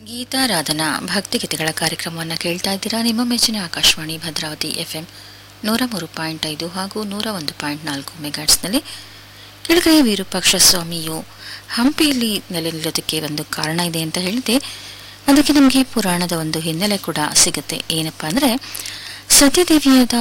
ಗೀತಾರಾಧನಾ ಭಕ್ತಿಗೀತೆಗಳ ಕಾರ್ಯಕ್ರಮವನ್ನು ಕೇಳ್ತಾ ಇದ್ದೀರಾ ನಿಮ್ಮ ಮೆಚ್ಚಿನ ಆಕಾಶವಾಣಿ ಭದ್ರಾವತಿ ಎಫ್ಎಂ ನೂರ ಮೂರು ಪಾಯಿಂಟ್ ಐದು ಹಾಗೂ ನೂರ ಒಂದು ಪಾಯಿಂಟ್ ನಾಲ್ಕು ಮೆಗಾಟ್ಸ್ನಲ್ಲಿ ಕೆಳಗಡೆ ವಿರೂಪಾಕ್ಷ ಸ್ವಾಮಿಯು ಹಂಪಿಯಲ್ಲಿ ನೆಲೆ ನಿಲ್ಲೋದಕ್ಕೆ ಒಂದು ಕಾರಣ ಇದೆ ಅಂತ ಹೇಳಿದೆ ಅದಕ್ಕೆ ನಮಗೆ ಪುರಾಣದ ಒಂದು ಹಿನ್ನೆಲೆ ಕೂಡ ಸಿಗುತ್ತೆ ಏನಪ್ಪ ಅಂದರೆ ಸತ್ಯದೇವಿಯಾದ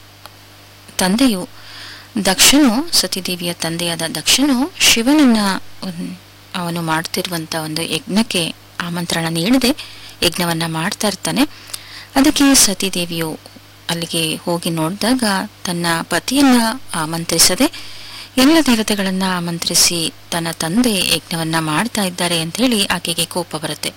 ತಂದೆಯು ದಕ್ಷನು ಸತಿದೇವಿಯ ತಂದೆಯಾದ ದಕ್ಷನು ಶಿವನನ್ನ ಉನ್- ಅವನು ಮಾಡ್ತಿರುವಂತ ಒಂದು ಯಜ್ಞಕ್ಕೆ ಆಮಂತ್ರಣ ನೀಡದೆ ಯಜ್ಞವನ್ನ ಮಾಡ್ತಾ ಇರ್ತಾನೆ ಅದಕ್ಕೆ ಸತಿದೇವಿಯು ಅಲ್ಲಿಗೆ ಹೋಗಿ ನೋಡಿದಾಗ ತನ್ನ ಪತಿಯನ್ನ ಆಮಂತ್ರಿಸದೆ ಎಲ್ಲ ದೇವತೆಗಳನ್ನ ಆಮಂತ್ರಿಸಿ ತನ್ನ ತಂದೆ ಯಜ್ಞವನ್ನ ಮಾಡ್ತಾ ಇದ್ದಾರೆ ಅಂತ ಹೇಳಿ ಆಕೆಗೆ ಕೋಪ ಬರುತ್ತೆ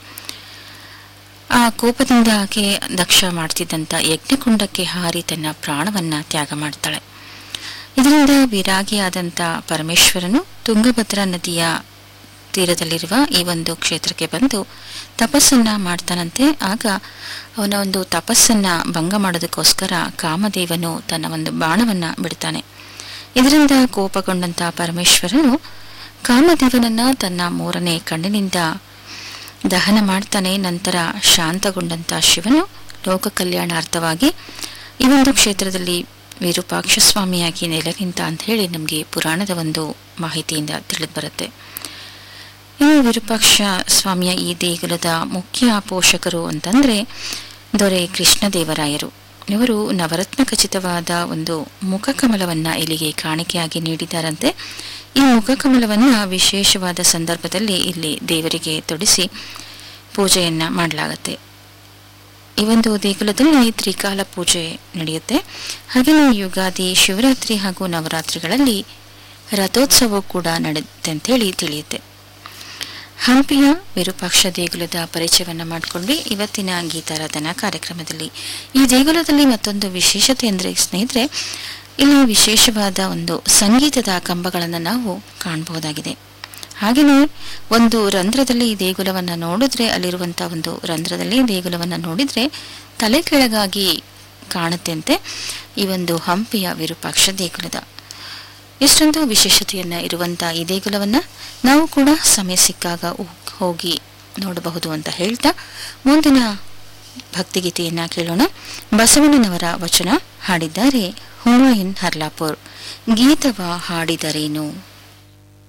ಆ ಕೋಪದಿಂದ ಆಕೆ ದಕ್ಷ ಮಾಡ್ತಿದ್ದಂಥ ಯಜ್ಞಕುಂಡಕ್ಕೆ ಹಾರಿ ತನ್ನ ಪ್ರಾಣವನ್ನ ತ್ಯಾಗ ಮಾಡ್ತಾಳೆ ಇದರಿಂದ ವಿರಾಗಿಯಾದಂಥ ಪರಮೇಶ್ವರನು ತುಂಗಭದ್ರಾ ನದಿಯ ತೀರದಲ್ಲಿರುವ ಈ ಒಂದು ಕ್ಷೇತ್ರಕ್ಕೆ ಬಂದು ತಪಸ್ಸನ್ನ ಮಾಡ್ತಾನಂತೆ ಆಗ ಅವನ ಒಂದು ತಪಸ್ಸನ್ನ ಭಂಗ ಮಾಡೋದಕ್ಕೋಸ್ಕರ ಕಾಮದೇವನು ತನ್ನ ಒಂದು ಬಾಣವನ್ನ ಬಿಡ್ತಾನೆ ಇದರಿಂದ ಕೋಪಗೊಂಡಂತ ಪರಮೇಶ್ವರನು ಕಾಮದೇವನನ್ನ ತನ್ನ ಮೂರನೇ ಕಣ್ಣಿನಿಂದ ದಹನ ಮಾಡ್ತಾನೆ ನಂತರ ಶಾಂತಗೊಂಡಂತ ಶಿವನು ಲೋಕ ಕಲ್ಯಾಣಾರ್ಥವಾಗಿ ಈ ಒಂದು ಕ್ಷೇತ್ರದಲ್ಲಿ ವಿರೂಪಾಕ್ಷ ಸ್ವಾಮಿಯಾಗಿ ನೆಲೆ ನಿಂತ ಅಂತ ಹೇಳಿ ನಮಗೆ ಪುರಾಣದ ಒಂದು ಮಾಹಿತಿಯಿಂದ ತಿಳಿದು ಬರುತ್ತೆ ಇನ್ನು ವಿರೂಪಾಕ್ಷ ಸ್ವಾಮಿಯ ಈ ದೇಗುಲದ ಮುಖ್ಯ ಪೋಷಕರು ಅಂತಂದ್ರೆ ದೊರೆ ಕೃಷ್ಣದೇವರಾಯರು ಇವರು ನವರತ್ನ ಖಚಿತವಾದ ಒಂದು ಮುಖಕಮಲವನ್ನ ಇಲ್ಲಿಗೆ ಕಾಣಿಕೆಯಾಗಿ ನೀಡಿದ್ದಾರಂತೆ ಈ ಮುಖಕಮಲವನ್ನ ವಿಶೇಷವಾದ ಸಂದರ್ಭದಲ್ಲಿ ಇಲ್ಲಿ ದೇವರಿಗೆ ತೊಡಿಸಿ ಪೂಜೆಯನ್ನ ಮಾಡಲಾಗತ್ತೆ ಈ ಒಂದು ದೇಗುಲದಲ್ಲಿ ತ್ರಿಕಾಲ ಪೂಜೆ ನಡೆಯುತ್ತೆ ಹಾಗೆಯೇ ಯುಗಾದಿ ಶಿವರಾತ್ರಿ ಹಾಗೂ ನವರಾತ್ರಿಗಳಲ್ಲಿ ರಥೋತ್ಸವ ಕೂಡ ನಡೆಯುತ್ತೆ ಅಂತ ಹೇಳಿ ತಿಳಿಯುತ್ತೆ ಹಂಪಿಯ ವಿರೂಪಾಕ್ಷ ದೇಗುಲದ ಪರಿಚಯವನ್ನ ಮಾಡಿಕೊಂಡ್ವಿ ಇವತ್ತಿನ ಗೀತಾರಾಧನಾ ಕಾರ್ಯಕ್ರಮದಲ್ಲಿ ಈ ದೇಗುಲದಲ್ಲಿ ಮತ್ತೊಂದು ವಿಶೇಷತೆ ಅಂದರೆ ಸ್ನೇಹಿತರೆ ಇಲ್ಲಿ ವಿಶೇಷವಾದ ಒಂದು ಸಂಗೀತದ ಕಂಬಗಳನ್ನು ನಾವು ಕಾಣಬಹುದಾಗಿದೆ ಹಾಗೆಯೇ ಒಂದು ರಂಧ್ರದಲ್ಲಿ ಈ ದೇಗುಲವನ್ನು ನೋಡಿದ್ರೆ ಅಲ್ಲಿರುವಂಥ ಒಂದು ರಂಧ್ರದಲ್ಲಿ ದೇಗುಲವನ್ನು ನೋಡಿದ್ರೆ ತಲೆ ಕೆಳಗಾಗಿ ಕಾಣುತ್ತಂತೆ ಈ ಒಂದು ಹಂಪಿಯ ವಿರೂಪಾಕ್ಷ ದೇಗುಲದ ಎಷ್ಟೊಂದು ವಿಶೇಷತೆಯನ್ನ ಇರುವಂತ ಈ ದೇಗುಲವನ್ನ ನಾವು ಕೂಡ ಸಮಯ ಸಿಕ್ಕಾಗ ಹೋಗ್- ಹೋಗಿ ನೋಡಬಹುದು ಅಂತ ಹೇಳ್ತಾ ಮುಂದಿನ ಭಕ್ತಿಗೀತೆಯನ್ನ ಕೇಳೋಣ ಬಸವಣ್ಣನವರ ವಚನ ಹಾಡಿದ್ದಾರೆ ಹುಮಾಯೂನ್ ಹರ್ಲಾಪುರ್ ಗೀತವ ಹಾಡಿದರೇನು